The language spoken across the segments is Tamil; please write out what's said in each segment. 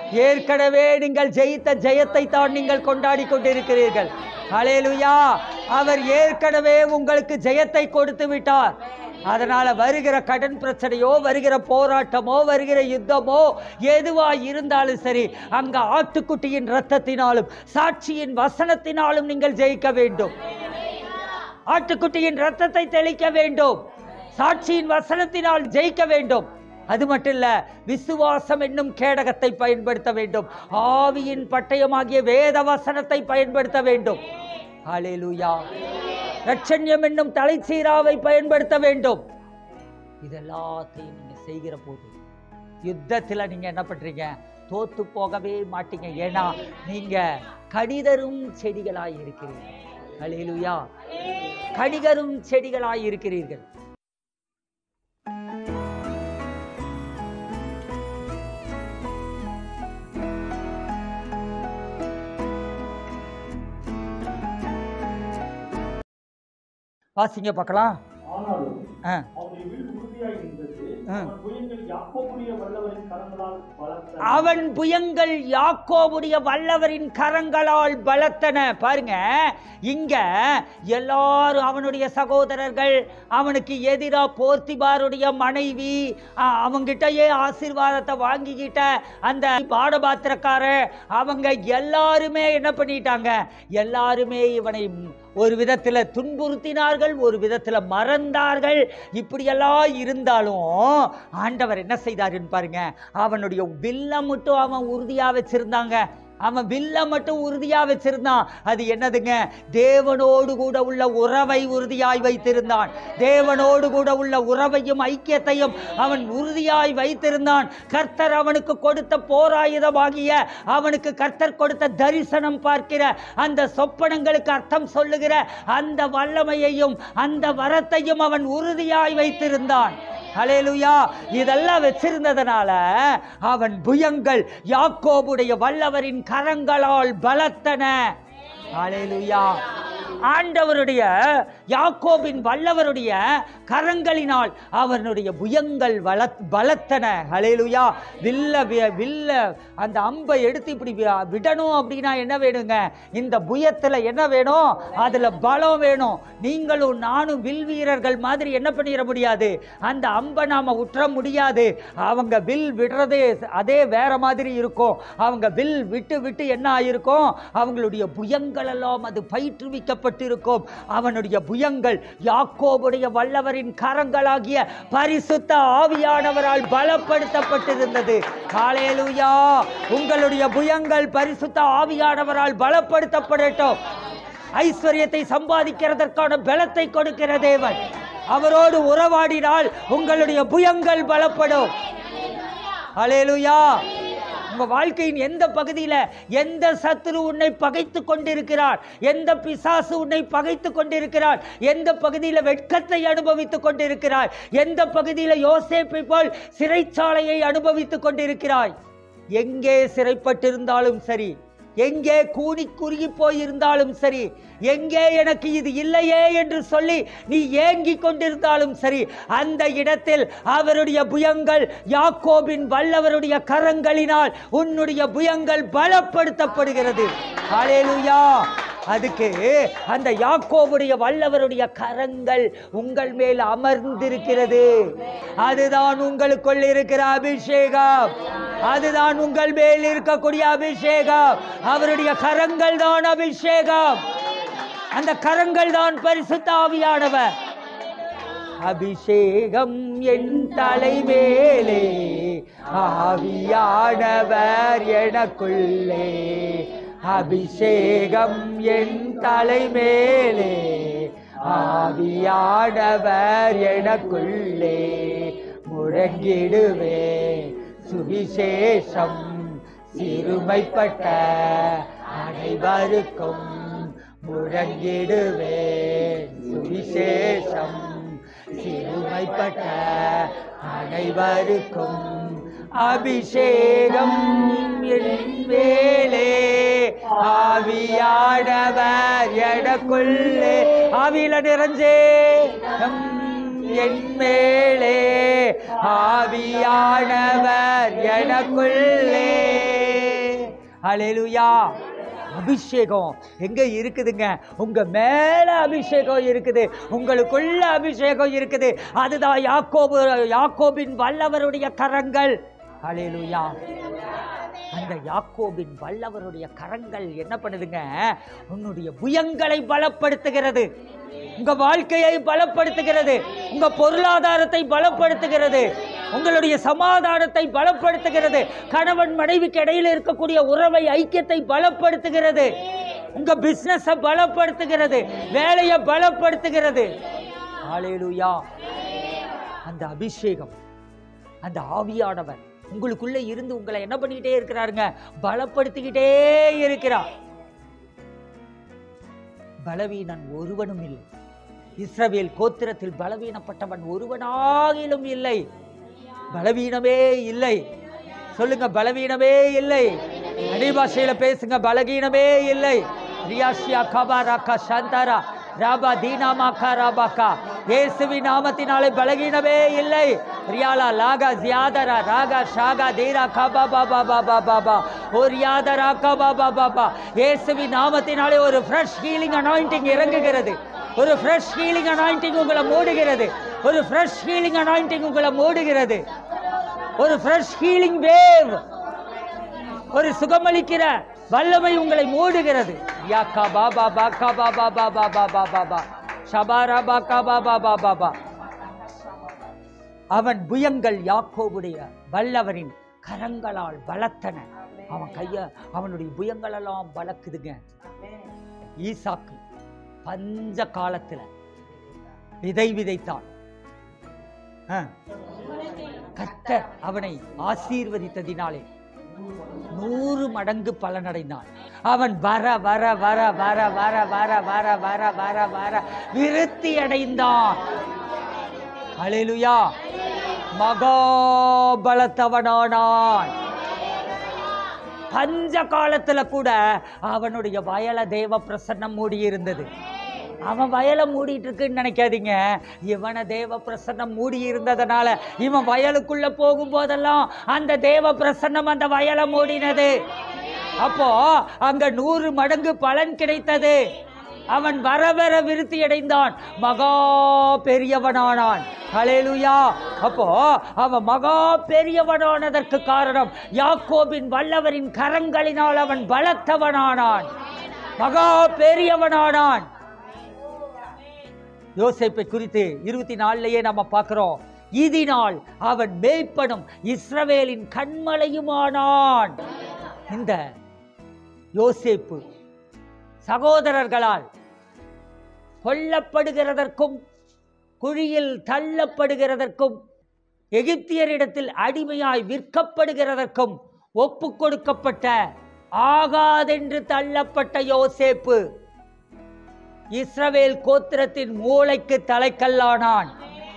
ஏற்கனவே நீங்கள் ஜெயித்த ஜெயத்தை தான் நீங்கள் கொண்டாடி கொண்டிருக்கிறீர்கள் ஹalleluya அவர் ஏற்கனவே உங்களுக்கு ஜெயத்தை கொடுத்து விட்டார் அதனால வருகிற கடன் பிரச்சனையோ வருகிற போராட்டமோ வருகிற யுத்தமோ எதுவா இருந்தாலும் சரி அங்க ஆட்டுக்குட்டியின் ரத்தத்தினாலும் சாட்சியின் வசனத்தினாலும் நீங்கள் ஜெயிக்க வேண்டும் ஆட்டுக்குட்டியின் ரத்தத்தை தெளிக்க வேண்டும் சாட்சியின் வசனத்தினால் ஜெயிக்க வேண்டும் அது மட்டும் இல்ல விசுவாசம் என்னும் கேடகத்தை பயன்படுத்த வேண்டும் ஆவியின் பட்டயமாகிய வேத வசனத்தை பயன்படுத்த வேண்டும் ஹalleluya ரட்சண்யம் என்னும் தலைச்சீராவை பயன்படுத்த வேண்டும் இதெல்லாத்தையும் நீங்க செய்கிற போது யுத்தத்துல நீங்க என்ன பண்றீங்க தோத்து போகவே மாட்டீங்க ஏன்னா நீங்க கணிதரும் செடிகளாய் இருக்கிறீர்கள் ஹalleluya கணிகரும் செடிகளாய் இருக்கிறீர்கள் வாசிங்க பார்க்கலாம் ஆனாலும் ஆ அவருடைய வில் உறுதியாய் இருந்தது ஆ. அவன் புயங்கள் யாக்கோபுடைய வல்லவரின் கரங்களால் பலத்த அவன் புயங்கள் யாக்கோபுடைய வல்லவரின் கரங்களால் பலத்தன பாருங்க இங்க எல்லாரும் அவனுடைய சகோதரர்கள் அவனுக்கு எதிரா போர்த்திபாருடைய மனைவி அ- அவங்கிட்டயே ஆசீர்வாதத்தை வாங்கிக்கிட்ட அந்த பாடபாத்திரக்காரர் அவங்க எல்லாருமே என்ன பண்ணிட்டாங்க எல்லாருமே இவனை ஒரு விதத்துல துன்புறுத்தினார்கள் ஒரு விதத்துல மறந்தார்கள் இப்படியெல்லாம் இருந்தாலும் ஆண்டவர் என்ன செய்தாருன்னு பாருங்க அவனுடைய வில்ல மட்டும் அவன் உறுதியா வச்சிருந்தாங்க அவன் வில்ல மட்டும் உறுதியா வச்சிருந்தான் அது என்னதுங்க தேவனோடு கூட உள்ள உறவை உறுதியாய் வைத்திருந்தான் தேவனோடு கூட உள்ள உறவையும் ஐக்கியத்தையும் அவன் உறுதியாய் வைத்திருந்தான் கர்த்தர் அவனுக்கு கொடுத்த போராயுதமாகிய அவனுக்கு கர்த்தர் கொடுத்த தரிசனம் பார்க்கிற அந்த சொப்பனங்களுக்கு அர்த்தம் சொல்லுகிற அந்த வல்லமையையும் அந்த வரத்தையும் அவன் உறுதியாய் வைத்திருந்தான் ஹalleluya இதெல்லாம் வச்சிருந்ததனால அவன் புயங்கள் யாக்கோபுடைய வல்லவரின் கரங்களால் பலத்தன ஹalleluya ஆண்டவருடைய யாக்கோபின் வல்லவருடைய கரங்களினால் அவனுடைய புயங்கள் வள பலத்தன ஹalleluya வில்ல வி- வில்ல அந்த அம்பை எடுத்து இப்படி வி- விடணும் அப்படின்னா என்ன வேணுங்க இந்த புயத்துல என்ன வேணும் அதுல பலம் வேணும் நீங்களும் நானும் வில் வீரர்கள் மாதிரி என்ன பண்ணிட முடியாது அந்த அம்பை நாம உற்ற முடியாது அவங்க வில் விடுறதே அதே வேற மாதிரி இருக்கும் அவங்க வில் விட்டு விட்டு என்ன ஆயிருக்கும் அவங்களுடைய புயங்கள் எல்லாம் அது பயிற்றுவிக்கப்பட்டிருக்கும் அவனுடைய புயங்கள் யாக்கோபுடைய வல்லவரின் கரங்களாகிய பரிசுத்த ஆவியானவரால் பலப்படுத்தப்பட்டிருந்தது ஹalleluya உங்களுடைய புயங்கள் பரிசுத்த ஆவியானவரால் பலப்படுத்தப்படட்டும் ஐஸ்வர்யத்தை சம்பாதிக்கிறதற்கான பலத்தை கொடுக்கிற தேவன் அவரோடு உறவாடினால் உங்களுடைய புயங்கள் பலப்படும் ஹalleluya உங்க வாழ்க்கையின் எந்த பகுதியில எந்த சத்துரு உன்னை பகைத்து கொண்டிருக்கிறார் எந்த பிசாசு உன்னை பகைத்து கொண்டிருக்கிறார் எந்த பகுதியில வெட்கத்தை அனுபவித்துக் கொண்டிருக்கிறாய் எந்த பகுதியில யோசேப்பை போல் சிறைச்சாலையை அனுபவித்துக் கொண்டிருக்கிறாய் எங்கே சிறைப்பட்டிருந்தாலும் சரி எங்கே கூனி குறுகி போயிருந்தாலும் சரி எங்கே எனக்கு இது இல்லையே என்று சொல்லி நீ ஏங்கிக் கொண்டிருந்தாலும் சரி அந்த இடத்தில் அவருடைய புயங்கள் யாக்கோபின் வல்லவருடைய கரங்களினால் உன்னுடைய புயங்கள் பலப்படுத்தப்படுகிறது ஹalleluya அதுக்கு அந்த யாக்கோபுடைய வல்லவருடைய கரங்கள் உங்கள் மேல் அமர்ந்திருக்கிறது அதுதான் உங்களுக்குள் இருக்கிற அபிஷேகம் அதுதான் உங்கள் மேல் இருக்கக்கூடிய அபிஷேகம் அவருடைய கரங்கள் தான் அபிஷேகம் அந்த கரங்கள் தான் பரிசுத்த ஆவியானவர் அபிஷேகம் என் தலைமேலே ஆவியானவர் எனக்குள்ளே அபிஷேகம் என் தலைமேலே ஆவியானவர் எனக்குள்ளே முழங்கிடுவே சுவிசேஷம் சிறுமைப்பட்ட அனைவருக்கும் முழங்கிடுவே சுவிசேஷம் சிறுமைப்பட்ட அனைவருக்கும் அபிஷேகம் என் மேலே ஆவியானவர் எனக்குள்ளே ஆவியில நிறைஞ்சே நம் என் மேலே ஆவியானவர் எனக்குள்ளே ஹalleluya அபிஷேகம் எங்க இருக்குதுங்க உங்க மேல அபிஷேகம் இருக்குது உங்களுக்குள்ள அபிஷேகம் இருக்குது அதுதான் யாக்கோபு யாக்கோபின் வல்லவருடைய கரங்கள் ஹalleluya அந்த யாக்கோபின் வல்லவருடைய கரங்கள் என்ன பண்ணுதுங்க உன்னுடைய புயங்களை பலப்படுத்துகிறது உங்க வாழ்க்கையை பலப்படுத்துகிறது உங்க பொருளாதாரத்தை பலப்படுத்துகிறது உங்களுடைய சமாதானத்தை பலப்படுத்துகிறது கணவன் மனைவிக்கு இடையில இருக்கக்கூடிய உறவை ஐக்கியத்தை பலப்படுத்துகிறது உங்க பிசினஸை பலப்படுத்துகிறது வேலையை பலப்படுத்துகிறது ஹalleluya அந்த அபிஷேகம் அந்த ஆவியானவர் உங்களுக்குள்ள இருந்து உங்களை என்ன பண்ணிக்கிட்டே இருக்கிறாருங்க பலப்படுத்திக்கிட்டே இருக்கிறார் பலவீனன் ஒருவனும் இல்லை இஸ்ரவேல் கோத்திரத்தில் பலவீனப்பட்டவன் ஒருவனாகிலும் இல்லை பலவீனமே இல்லை சொல்லுங்க பலவீனமே இல்லை அடிபாஷையில பேசுங்க பலகீனமே இல்லை ரியாஷியா கபா ராக்கா சந்தாரா ராபா தீனாமாக்கா ராபாக்கா இயேசுவி நாமத்தினாலே பலகீனமே இல்லை ரியாலா லாகா ஜியாதரா ராகா ஷாகா தீரா கபா பாபா பாபா பாபா ஓ ரியாதரா கபா பாபா பாபா இயேசுவி நாமத்தினாலே ஒரு ஃப்ரெஷ் ஹீலிங் அனாயிண்டிங் இறங்குகிறது ஒரு ஃப்ரெஷ் ஹீலிங் அனாயிண்டிங் உங்களை மூடுகிறது ஒரு ஃப்ரெஷ் ஹீலிங் அனாயிண்டிங் உங்களை மூடுகிறது ஒரு ஃப்ரெஷ் ஹீலிங் வேவ் ஒரு சுகமளிக்கிற வல்லமை உங்களை மூடுகிறது யாக்கா பாபா பாக்கா பாபா பாபா பாபா பாபா ஷபாரா பாக்கா பாபா பாபா பா அவன் புயங்கள் யாக்கோபுடைய வல்லவரின் கரங்களால் பலத்தன அவன் கைய அவனுடைய புயங்களெல்லாம் பலக்குதுங்க ஈசாக்கு பஞ்ச காலத்துல விதை விதைத்தான் ஆ. கர்த்தர் அவனை ஆசீர்வதித்ததினாலே நூறு மடங்கு பலனடைந்தான் அவன் வர வர வர வர வர வர வர வர வர வர விருத்தி அடைந்தான் அலையிலுயா மகாபலத்தவனானான் பஞ்ச காலத்துல கூட அவனுடைய வயல தேவ பிரசன்னம் மூடி இருந்தது அவன் வயலை மூடிட்டு இருக்குன்னு நினைக்காதீங்க இவனை தேவ பிரசன்னம் மூடி இருந்ததுனால இவன் வயலுக்குள்ள போகும்போதெல்லாம் அந்த தேவ பிரசன்னம் அந்த வயலை மூடினது அப்போ அங்க நூறு மடங்கு பலன் கிடைத்தது அவன் வர வர விருத்தி அடைந்தான் மகா பெரியவனானான் ஹalleluya அப்போ அவன் மகா பெரியவனானதற்கு காரணம் யாக்கோபின் வல்லவரின் கரங்களினால் அவன் பலத்தவனானான் மகா பெரியவனானான் யோசேப்பை குறித்து இருபத்தி நாலுலயே நம்ம பார்க்கிறோம் இதனால் அவன் மேய்ப்பனும் இஸ்ரவேலின் கண்மலையுமானான் இந்த யோசேப்பு சகோதரர்களால் கொல்லப்படுகிறதற்கும் குழியில் தள்ளப்படுகிறதற்கும் எகிப்தியரிடத்தில் அடிமையாய் விற்கப்படுகிறதற்கும் ஒப்பு கொடுக்கப்பட்ட ஆகாதென்று தள்ளப்பட்ட யோசேப்பு இஸ்ரவேல் கோத்திரத்தின் மூளைக்கு தலைக்கல்லானான்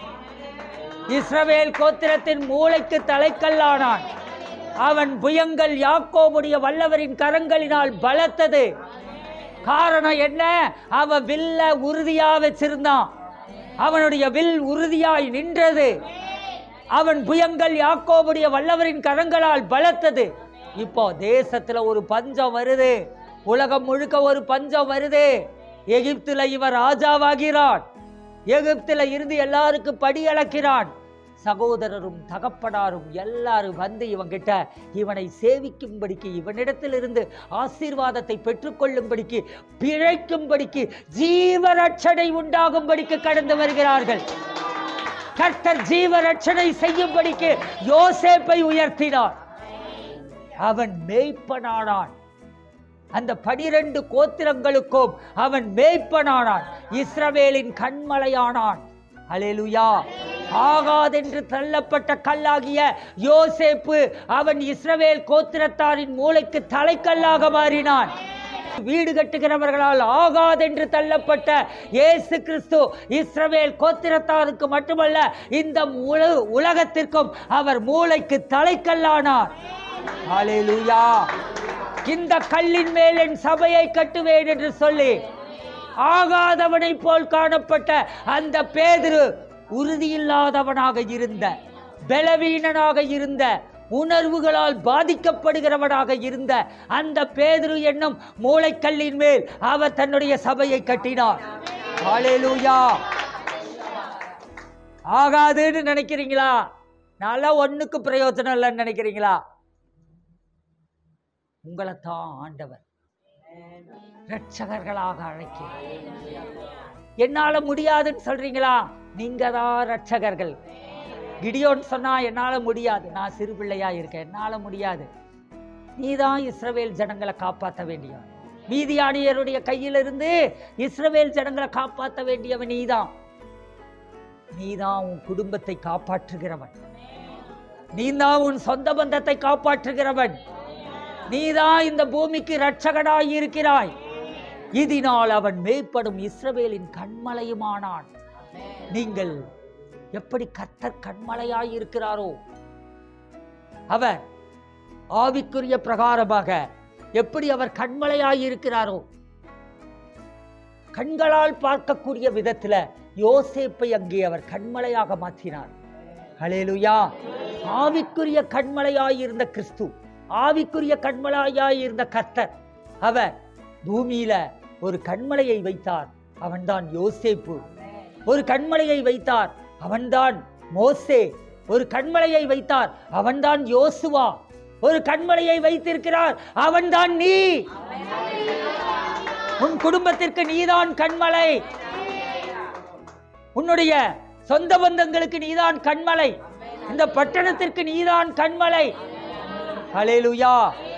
இஸ்ரவேல் கோத்திரத்தின் மூளைக்கு தலைக்கல்லானான் அவன் புயங்கள் யாக்கோபுடைய வல்லவரின் கரங்களினால் பலத்தது காரணம் என்ன அவன் வில்ல உறுதியா வச்சிருந்தான் அவனுடைய வில் உறுதியாய் நின்றது அவன் புயங்கள் யாக்கோபுடைய வல்லவரின் கரங்களால் பலத்தது இப்போ தேசத்துல ஒரு பஞ்சம் வருது உலகம் முழுக்க ஒரு பஞ்சம் வருது எகிப்துல இவன் ராஜாவாகிறான் எகிப்துல இருந்து எல்லாருக்கும் படி அளக்கிறான் சகோதரரும் தகப்பனாரும் எல்லாரும் வந்து இவங்கிட்ட இவனை சேவிக்கும்படிக்கு இவனிடத்திலிருந்து ஆசீர்வாதத்தை பெற்றுக்கொள்ளும்படிக்கு பிழைக்கும்படிக்கு ஜீவரட்சணை உண்டாகும்படிக்கு கடந்து வருகிறார்கள் கர்த்தர் ஜீவரட்சணை செய்யும்படிக்கு யோசேப்பை உயர்த்தினார் அவன் மேய்ப்பனானான் அந்த பனிரெண்டு கோத்திரங்களுக்கும் அவன் மேய்ப்பனானான் இஸ்ரவேலின் கண்மலையானான் அலேலுயா ஆகாதென்று தள்ளப்பட்ட கல்லாகிய யோசேப்பு அவன் இஸ்ரவேல் கோத்திரத்தாரின் மூளைக்கு தலைக்கல்லாக மாறினான் வீடு கட்டுகிறவர்களால் ஆகாதென்று தள்ளப்பட்ட இயேசு கிறிஸ்து இஸ்ரவேல் கோத்திரத்தாருக்கு மட்டுமல்ல இந்த உல- உலகத்திற்கும் அவர் மூளைக்கு தலைக்கல்லானார் ஹalleluya இந்த கல்லின் மேல் என் சபையை கட்டுவேன் என்று சொல்லி ஆகாதவனைப் போல் காணப்பட்ட அந்த பேதுரு உறுதியில்லாதவனாக இருந்த பலவீனனாக இருந்த உணர்வுகளால் பாதிக்கப்படுகிறவனாக இருந்த அந்த பேதுரு என்னும் மூளைக்கல்லின் மேல் அவர் தன்னுடைய சபையை கட்டினார் ஹalleluya ஆகாதுன்னு நினைக்கிறீங்களா நல்லா ஒண்ணுக்கு பிரயோஜனம் இல்லைன்னு நினைக்கிறீங்களா உங்களை தான் ஆண்டவர் ரட்சகர்களாக அழைக்கிறார் என்னால முடியாதுன்னு சொல்றீங்களா நீங்க தான் ரட்சகர்கள் கிடியோன்னு சொன்னா என்னால முடியாது நான் சிறு பிள்ளையா இருக்கேன் என்னால முடியாது நீதான் இஸ்ரவேல் ஜனங்களை காப்பாற்ற வேண்டியவன் மீதியானியருடைய கையிலிருந்து இஸ்ரவேல் ஜனங்களை காப்பாற்ற வேண்டியவன் நீதான் நீதான் உன் குடும்பத்தை காப்பாற்றுகிறவன் நீதான் உன் சொந்த பந்தத்தை காப்பாற்றுகிறவன் நீதான் இந்த பூமிக்கு இரட்சகனாய் இருக்கிறாய் இதனால் அவன் மேய்ப்படும் இஸ்ரவேலின் கண்மலையுமானான் நீங்கள் எப்படி கர்த்தர் கண்மலையாய் இருக்கிறாரோ அவர் ஆவிக்குரிய பிரகாரமாக எப்படி அவர் கண்மலையாய் இருக்கிறாரோ கண்களால் பார்க்கக்கூடிய விதத்துல யோசேப்பை அங்கே அவர் கண்மலையாக மாற்றினார் ஹalleluya ஆவிக்குரிய கண்மலையாய் இருந்த கிறிஸ்து ஆவிக்குரிய கண்மலையாய் இருந்த கர்த்தர் அவர் பூமியில ஒரு கண்மலையை வைத்தார் அவன்தான் யோசேப்பு ஒரு கண்மலையை வைத்தார் அவன்தான் மோசே ஒரு கண்மலையை வைத்தார் அவன்தான் யோசுவா ஒரு கண்மலையை வைத்திருக்கிறார் அவன்தான் நீ உன் குடும்பத்திற்கு நீதான் கண்மலை உன்னுடைய சொந்த பந்தங்களுக்கு நீதான் கண்மலை இந்த பட்டணத்திற்கு நீதான் கண்மலை ஹalleluya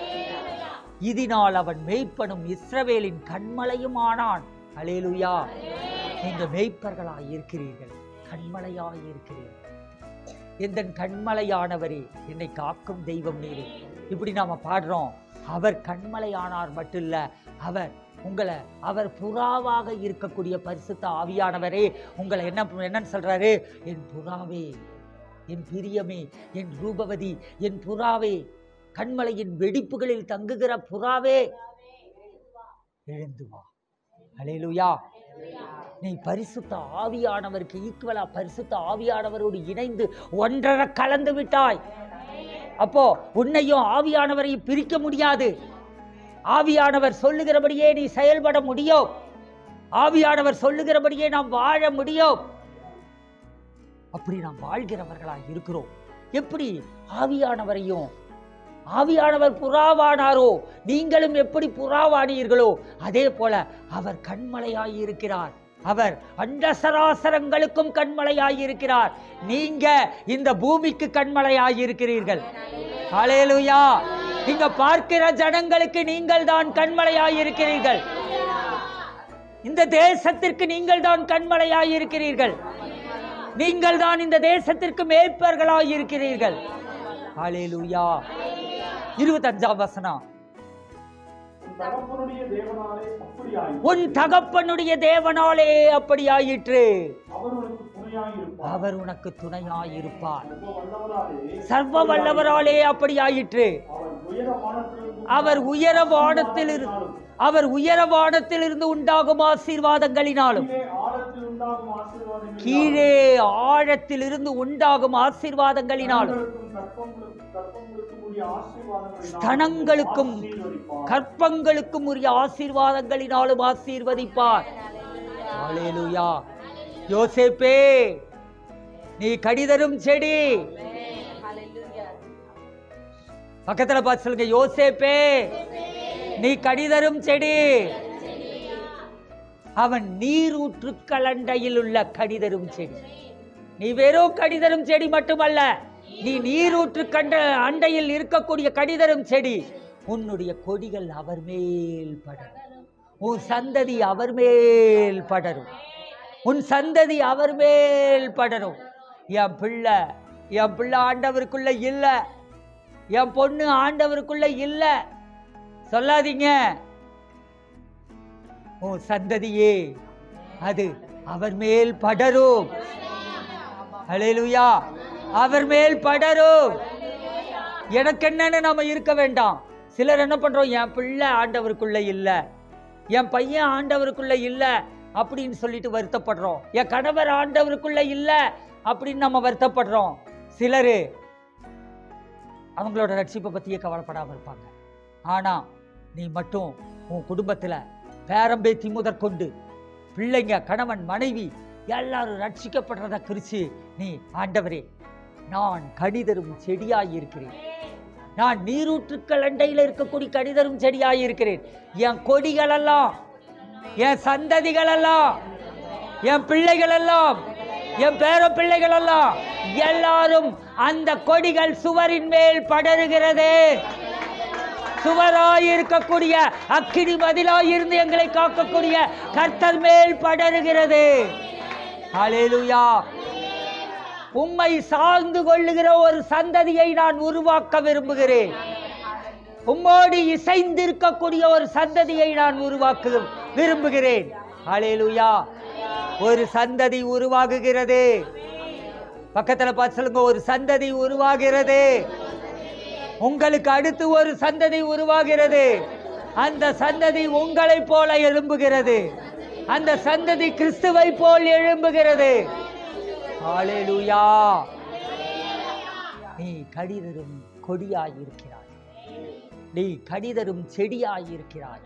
இதனால் அவன் மேய்ப்பனும் இஸ்ரவேலின் கண்மலையும் ஆனான் ஹalleluya நீங்க மேய்ப்பர்களாய் இருக்கிறீர்கள் கண்மலையாய் இருக்கிறீர்கள் எந்த கண்மலையானவரே என்னை காக்கும் தெய்வம் நீரே இப்படி நாம பாடுறோம் அவர் கண்மலையானார் மட்டும் இல்ல அவர் உங்களை அவர் புறாவாக இருக்கக்கூடிய பரிசுத்த ஆவியானவரே உங்களை என்ன என்னன்னு சொல்றாரு என் புறாவே என் பிரியமே என் ரூபவதி என் புறாவே கண்மலையின் வெடிப்புகளில் தங்குகிற புறாவே எழுந்து வா அலேலுயா நீ பரிசுத்த ஆவியானவருக்கு ஈக்குவலா பரிசுத்த ஆவியானவரோடு இணைந்து ஒன்றரை கலந்து விட்டாய் அப்போ உன்னையும் ஆவியானவரையும் பிரிக்க முடியாது ஆவியானவர் சொல்லுகிறபடியே நீ செயல்பட முடியும் ஆவியானவர் சொல்லுகிறபடியே நாம் வாழ முடியும் அப்படி நாம் வாழ்கிறவர்களாய் இருக்கிறோம் எப்படி ஆவியானவரையும் ஆவியானவர் புறாவானாரோ நீங்களும் எப்படி புறாவானீர்களோ அதே போல அவர் கண்மலையாய் இருக்கிறார் அவர் அண்ட சராசரங்களுக்கும் கண்மலையாய் இருக்கிறார் நீங்க இந்த பூமிக்கு கண்மலையாய் இருக்கிறீர்கள் ஹalleluya நீங்க பார்க்கிற ஜனங்களுக்கு நீங்கள் தான் கண்மலையாய் இருக்கிறீர்கள் இந்த தேசத்திற்கு நீங்கள் தான் கண்மலையாய் இருக்கிறீர்கள் நீங்கள் தான் இந்த தேசத்திற்கு மேய்ப்பர்களாய் இருக்கிறீர்கள் ஹalleluya இருபத்தஞ்சாம் வசனம் உன் தகப்பனுடைய தேவனாலே அப்படியாய் உன் தகப்பனுடைய தேவனாலே அப்படியாயிற்று அவர் உனக்கு துணையாயிருப்பார் அவர் உனக்கு துணையாயிருப்பார் சர்வ வல்லவராலே சர்வ வல்லவராலே அப்படியாயிற்று அவர் உயர வானத்திலிருந்து அவர் உயர வானத்தில் இரு- அவர் உயர வானத்தில் இருந்து உண்டாகும் ஆசீர்வாதங்களினாலும் கீழே ஆழத்தில் உண்டாகும் ஆசீர்வாதங்கள் கீழே ஆழத்தில் இருந்து உண்டாகும் ஆசீர்வாதங்களினாலும் ஸ்தனங்களுக்கும் கற்பங்களுக்கும் உரிய ஸ்தனங்களுக்கும் ஆசீர்வாதங்களினால் கற்பங்களுக்கும் உரிய ஆசீர்வாதங்களினாலும் ஆசீர்வதிப்பார் ஹalleluya யோசேப்பே நீ கடிதரும் செடி பக்கத்துல பார்த்து சொல்லுங்க யோசேப்பே நீ கடிதரும் செடி அவன் நீரூற்று கலண்டையில் உள்ள கடிதரும் செடி நீ வெறும் கடிதரும் செடி மட்டுமல்ல நீ நீரூற்று கண்ட அண்டையில் இருக்கக்கூடிய கடிதரும் செடி உன்னுடைய கொடிகள் அவர் மேல் படரும் உன் சந்ததி அவர் மேல் படரும் உன் சந்ததி அவர் மேல் படரும் என் பிள்ளை என் பிள்ளை ஆண்டவருக்குள்ள இல்ல என் பொண்ணு ஆண்டவருக்குள்ள இல்ல சொல்லாதீங்க உன் சந்ததியே அது அவர் மேல் படரும் ஹalleluya அவர் மேல் படரும் எனக்கு என்னன்னு நாம இருக்க வேண்டாம் சிலர் என்ன பண்றோம் என் பிள்ளை ஆண்டவருக்குள்ள இல்ல என் பையன் ஆண்டவருக்குள்ள இல்ல அப்படின்னு சொல்லிட்டு வருத்தப்படுறோம் என் கணவர் ஆண்டவருக்குள்ள இல்ல அப்படின்னு நம்ம வருத்தப்படுறோம் சிலரு அவங்களோட ரட்சிப்பை பற்றியே கவலைப்படாமல் இருப்பாங்க ஆனால் நீ மட்டும் உன் குடும்பத்தில் பேரம்பேத்தி முதற்கொண்டு பிள்ளைங்க கணவன் மனைவி எல்லாரும் ரட்சிக்கப்படுறத குறித்து நீ ஆண்டவரே நான் கடிதரும் செடியாய் இருக்கிறேன் நான் நீரூற்றுக்கள் அண்டையில் இருக்கக்கூடிய கடிதரும் செடியாய் இருக்கிறேன் என் கொடிகள் எல்லாம் என் சந்ததிகள் எல்லாம் என் பிள்ளைகள் எல்லாம் என் பேர பிள்ளைகள் எல்லாம் எல்லாரும் அந்த கொடிகள் சுவரின் மேல் படருகிறது சுவராய் இருக்கக்கூடிய அக்கினி மதிலாய் இருந்து எங்களை காக்கக்கூடிய கர்த்தர் மேல் படருகிறது ஹalleluya உம்மை சார்ந்து கொள்ளுகிற ஒரு சந்ததியை நான் உருவாக்க விரும்புகிறேன் உம்மோடு இசைந்திருக்கக்கூடிய ஒரு சந்ததியை நான் உருவாக்க விரும்புகிறேன் ஹalleluya ஒரு சந்ததி உருவாகுகிறது பக்கத்துல பார்த்து சொல்லுங்க ஒரு சந்ததி உருவாகிறது உங்களுக்கு அடுத்து ஒரு சந்ததி உருவாகிறது அந்த சந்ததி உங்களைப் போல எழும்புகிறது அந்த சந்ததி கிறிஸ்துவை போல் எழும்புகிறது ஹalleluya நீ கடிதரும் கொடியாய் இருக்கிறாய் நீ கடிதரும் செடியாய் இருக்கிறாய்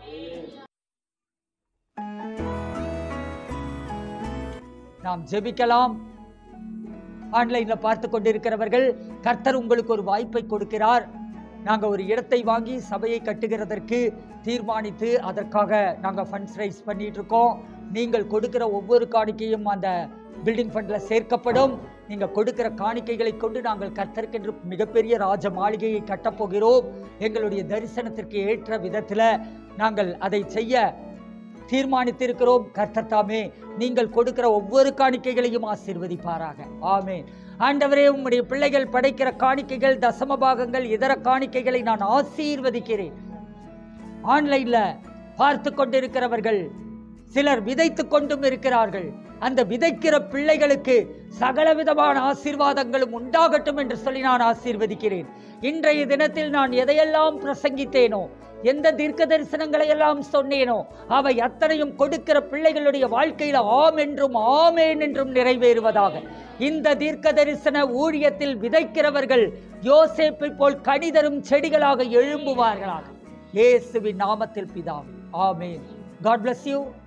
நாம் ஜெபிக்கலாம் ஆன்லைன்ல பார்த்து கொண்டிருக்கிறவர்கள் கர்த்தர் உங்களுக்கு ஒரு வாய்ப்பை கொடுக்கிறார் நாங்க ஒரு இடத்தை வாங்கி சபையை கட்டுகிறதற்கு தீர்மானித்து அதற்காக நாங்க ஃபண்ட்ஸ் ரைஸ் பண்ணிட்டு இருக்கோம் நீங்கள் கொடுக்கிற ஒவ்வொரு காணிக்கையும் அந்த பில்டிங் ஃபண்ட்ல சேர்க்கப்படும் நீங்க கொடுக்கிற காணிக்கைகளை கொண்டு நாங்கள் கர்த்தருக்கென்று மிகப்பெரிய ராஜ மாளிகையை கட்டப்போகிறோம் எங்களுடைய தரிசனத்திற்கு ஏற்ற விதத்துல நாங்கள் அதை செய்ய தீர்மானித்திருக்கிறோம் கர்த்தர் தாமே நீங்கள் கொடுக்கிற ஒவ்வொரு காணிக்கைகளையும் ஆசீர்வதிப்பாராக ஆமென் ஆண்டவரே உம்முடைய பிள்ளைகள் படைக்கிற காணிக்கைகள் தசம பாகங்கள் இதர காணிக்கைகளை நான் ஆசீர்வதிக்கிறேன் ஆன்லைன்ல பார்த்து கொண்டிருக்கிறவர்கள் சிலர் விதைத்து கொண்டும் இருக்கிறார்கள் அந்த விதைக்கிற பிள்ளைகளுக்கு சகல விதமான ஆசீர்வாதங்களும் உண்டாகட்டும் என்று சொல்லி நான் ஆசீர்வதிக்கிறேன் இன்றைய தினத்தில் நான் எதையெல்லாம் பிரசங்கித்தேனோ எந்த தீர்க்க தரிசனங்களை எல்லாம் சொன்னேனோ அவை அத்தனையும் கொடுக்கிற பிள்ளைகளுடைய வாழ்க்கையில் ஆம் என்றும் ஆமேன் என்றும் நிறைவேறுவதாக இந்த தீர்க்க தரிசன ஊழியத்தில் விதைக்கிறவர்கள் யோசேப்பை போல் கனிதரும் செடிகளாக எழும்புவார்களாக இயேசுவின் நாமத்தில் பிதாவே ஆமேன் காட் bless யூ